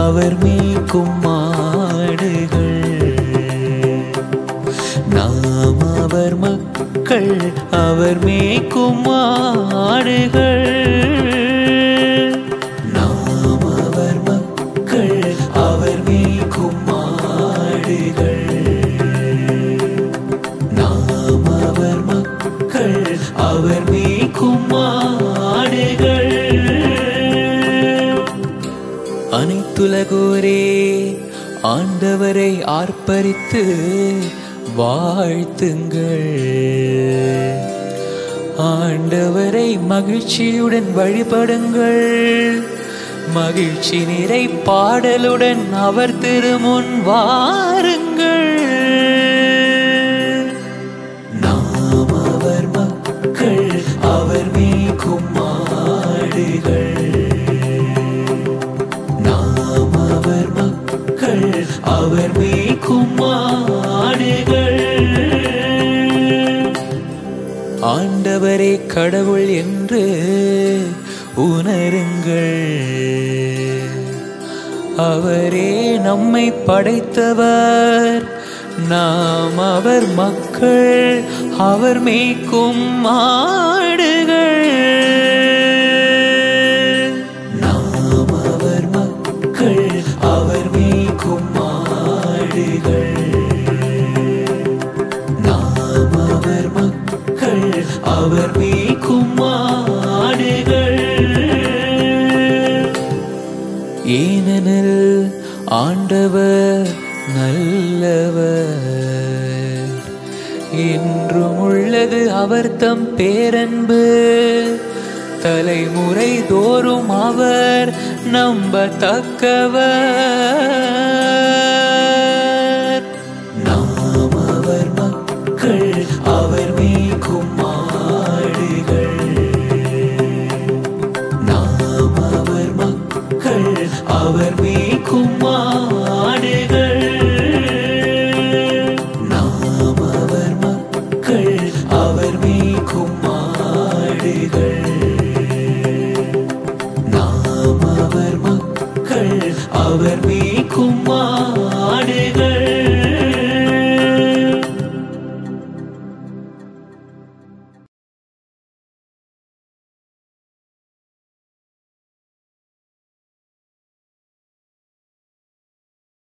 அவர் மேய்க்கும் மாடுகள் நாம் அவர் மக்கள் அவர் மேய்க்கும் மாடுகள் நாம் அவர் மக்கள் அவர் மேய்க்கும் மாடுகள் நாம் அவர் மக்கள் அவர் மேய்க்கும் மாடுகள் அனைத்துலகோரே ஆண்டவரை ஆர்ப்பரித்து வாழ்த்துங்கள் ஆண்டவரை மகிழ்ச்சியுடன் வழிபடுங்கள் மகிழ்ச்சி நிறை பாடலுடன் அவர் திருமுன் வாருங்கள் நாம் அவர் மக்கள் அவர் மேய்க்கும் மாடுகள் நாம் அவர் மக்கள் அவர் மேய்க்கும் மாடுகள் ஆண்டவரே கடவுள் என்று உணருங்கள் அவரே நம்மை படைத்தவர் நாம் அவர் மக்கள் அவர் மேய்க்கும் மாடுகள் நாம் அவர் மக்கள் அவர் மேய்க்கும் மாடுகள் நாம் அவர் மக்கள் அவர் மேய்க்கும் மாடுகள் ஏனெனில் ஆண்டவர் நல்லவர் என்றும் உள்ளது அவர் தம் பேரன்பு தலைமுறை தோறும் அவர் நம்பத்தக்கவர்